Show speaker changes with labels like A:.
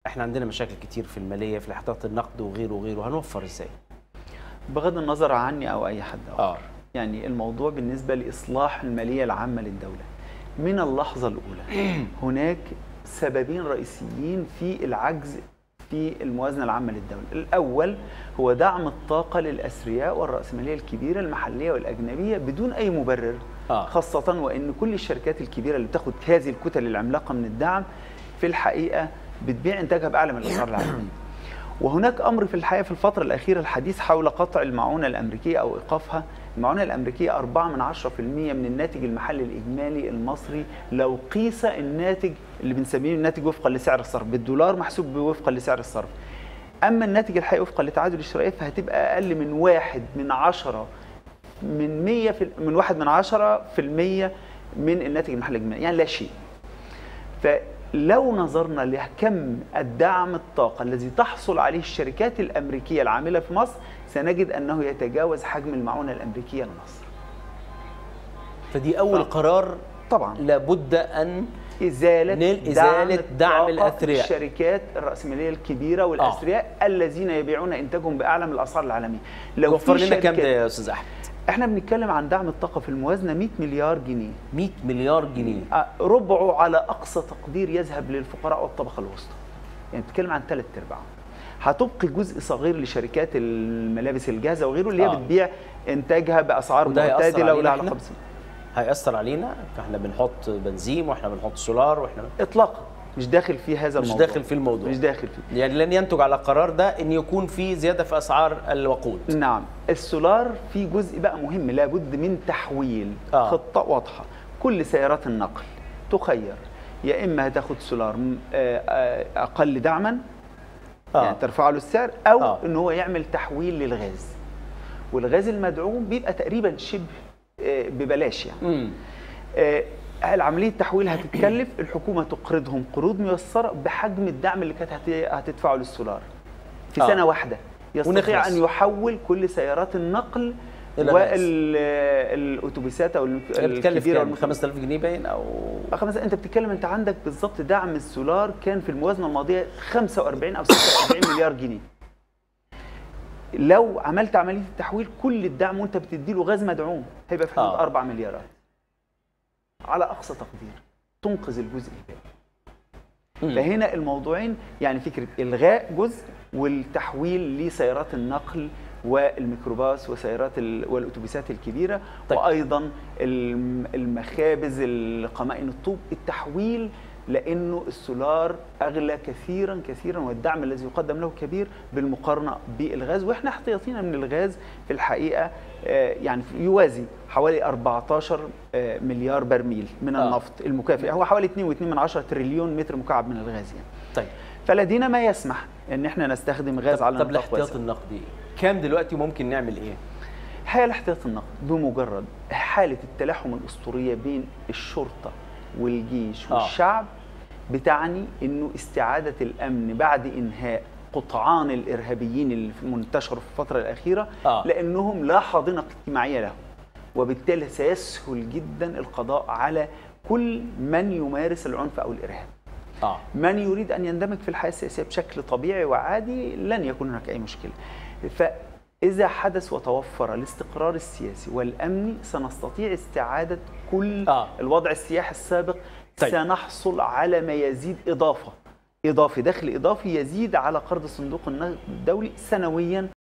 A: احنا عندنا مشاكل كتير في الماليه في احتياط النقد وغيره وغيره هنوفر ازاي
B: بغض النظر عني او اي حد اخر
A: اه
B: يعني الموضوع بالنسبه لاصلاح الماليه العامه للدوله من اللحظه الاولى هناك سببين رئيسيين في العجز في الموازنه العامه للدوله الاول هو دعم الطاقه للاثرياء والراسماليه الكبيره المحليه والاجنبيه بدون اي مبرر
A: اه
B: خاصة وإن كل الشركات الكبيرة اللي بتاخد هذه الكتل العملاقة من الدعم في الحقيقة بتبيع إنتاجها بأعلى من الأسعار العالمية. وهناك أمر في الحقيقة في الفترة الأخيرة الحديث حول قطع المعونة الأمريكية أو إيقافها. المعونة الأمريكية 4 من 10% من الناتج المحلي الإجمالي المصري لو قيس الناتج اللي بنسميه الناتج وفقا لسعر الصرف بالدولار محسوب وفقا لسعر الصرف. أما الناتج الحقيقي وفقا لتعادل الشرائيات فهتبقى أقل من واحد من عشرة من 100 في من واحد من عشرة في المية من الناتج المحلي الإجمالي يعني لا شيء فلو نظرنا لكم الدعم الطاقة الذي تحصل عليه الشركات الأمريكية العاملة في مصر سنجد أنه يتجاوز حجم المعونة الأمريكية لمصر
A: فدي اول
B: ف-
A: قرار
B: طبعا
A: لابد ان
B: إزالة
A: نيل إزالة دعم
B: الطاقة
A: الأثرياء.
B: في الشركات الرأسمالية الكبيرة والأثرياء الذين يبيعون إنتاجهم بأعلى من الأسعار العالمية لو
A: يوفر
B: في
A: لنا كام ده
B: شركات-
A: يا استاذ احمد
B: احنا بنتكلم عن دعم الطاقة في الموازنة 100 مليار جنيه
A: 100 مليار جنيه
B: آه، ربعه على اقصى تقدير يذهب للفقراء والطبقه الوسطى يعني بتتكلم عن ثلاث ارباع هتبقي جزء صغير لشركات الملابس الجاهزه وغيره اللي هي
A: آه.
B: بتبيع انتاجها باسعار
A: وده هيأثر
B: معتدله
A: علينا
B: ولا
A: إحنا؟
B: علاقه بس
A: هيأثر علينا فاحنا بنحط بنزين واحنا بنحط سولار واحنا
B: اطلاقا مش داخل في هذا
A: مش
B: الموضوع
A: داخل في الموضوع
B: مش داخل فيه
A: يعني لن ينتج على القرار ده ان يكون في زياده في اسعار الوقود
B: نعم السولار في جزء بقى مهم لابد من تحويل
A: آه.
B: آه. خطة واضحة كل سيارات النقل تخير يا إما هتاخد سولار م- آه، آه، أقل دعما
A: آه.
B: يعني ترفع له السعر أو
A: آه.
B: إن هو يعمل تحويل للغاز والغاز المدعوم بيبقى تقريبا شبه آه، ببلاش يعني
A: امم
B: آه، العملية التحويل هتتكلف الحكومة تقرضهم قروض ميسرة بحجم الدعم اللي كانت هت- هتدفعه للسولار في
A: آه.
B: سنة واحدة يستطيع
A: ونخلص.
B: أن يحول كل سيارات النقل
A: إلى غاز.
B: والاتوبيسات او الك-
A: بتكلف
B: الكبيره
A: كام
B: والمخ-
A: 5000 جنيه باين او
B: خمسة انت بتتكلم انت عندك بالظبط دعم السولار كان في الموازنه الماضيه 45 او 46 مليار جنيه لو عملت عمليه التحويل كل الدعم وانت بتدي له غاز مدعوم هيبقى في حدود
A: آه.
B: 4 مليارات على اقصى تقدير تنقذ الجزء الباقي
A: مم.
B: فهنا الموضوعين يعني فكره الغاء جزء والتحويل لسيارات النقل والميكروباص وسيارات ال... والاتوبيسات الكبيره
A: طيب.
B: طيب. وايضا الم- المخابز القمائن الطوب التحويل لانه السولار اغلى كثيرا كثيرا والدعم الذي يقدم له كبير بالمقارنه بالغاز واحنا احتياطينا من الغاز في الحقيقه آه، يعني يوازي حوالي 14 آه، مليار برميل من
A: آه.
B: النفط المكافئ هو حوالي 2.2 من عشرة تريليون متر مكعب من الغاز يعني
A: طيب
B: فلدينا ما يسمح ان احنا نستخدم غاز
A: طب,
B: على
A: طب
B: نطاق
A: الاحتياط
B: واسع
A: النقدي كام دلوقتي ممكن نعمل ايه
B: حال احتياط النقد بمجرد حاله التلاحم الاسطوريه بين الشرطه والجيش
A: آه.
B: والشعب بتعني انه استعاده الامن بعد انهاء قطعان الارهابيين اللي منتشروا في الفتره الاخيره
A: آه.
B: لانهم لا حاضنه اجتماعيه لهم وبالتالي سيسهل جدا القضاء على كل من يمارس العنف او الارهاب
A: اه
B: من يريد ان يندمج في الحياه السياسيه بشكل طبيعي وعادي لن يكون هناك اي مشكله. فاذا حدث وتوفر الاستقرار السياسي والامني سنستطيع استعاده كل
A: آه.
B: الوضع السياحي السابق
A: طيب.
B: سنحصل على ما يزيد اضافه اضافي دخل اضافي يزيد على قرض الصندوق النقدي الدولي سنويا